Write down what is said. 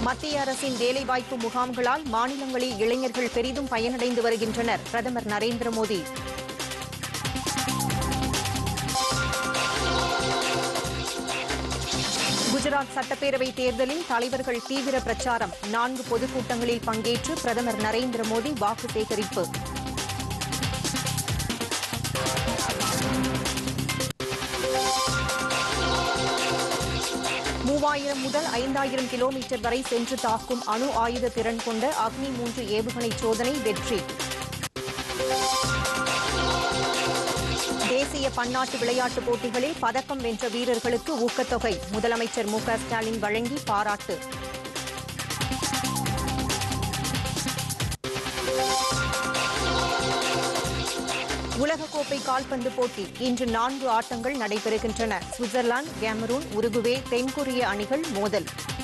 மத்திய அரசின் வேலைவாய்ப்பு முகாம்களால் மாநிலங்களில் இளைஞர்கள் பெரிதும் பயனடைந்து வருகின்றனர் பிரதமர் நரேந்திர மோடி குஜராத் சட்டப்பேரவை தேர்தலில் தலைவர்கள் தீவிர பிரச்சாரம் நான்கு பொதுக்கூட்டங்களில் பங்கேற்று பிரதமர் நரேந்திர மோடி வாக்கு சேகரிப்பு மூவாயிரம் முதல் ஐந்தாயிரம் கிலோமீட்டர் வரை சென்று தாக்கும் அணு ஆயுத திறன் கொண்ட அக்னி மூன்று ஏவுகணை சோதனை வெற்றி தேசிய பன்னாட்டு விளையாட்டுப் போட்டிகளில் பதக்கம் வென்ற வீரர்களுக்கு ஊக்கத்தொகை முதலமைச்சர் மு க ஸ்டாலின் வழங்கி பாராட்டு உலகக்கோப்பை கால்பந்து போட்டி இன்று நான்கு ஆட்டங்கள் நடைபெறுகின்றன சுவிட்சர்லாந்து கேமரூன் உருகுவே தென்கொரிய அணிகள் மோதல்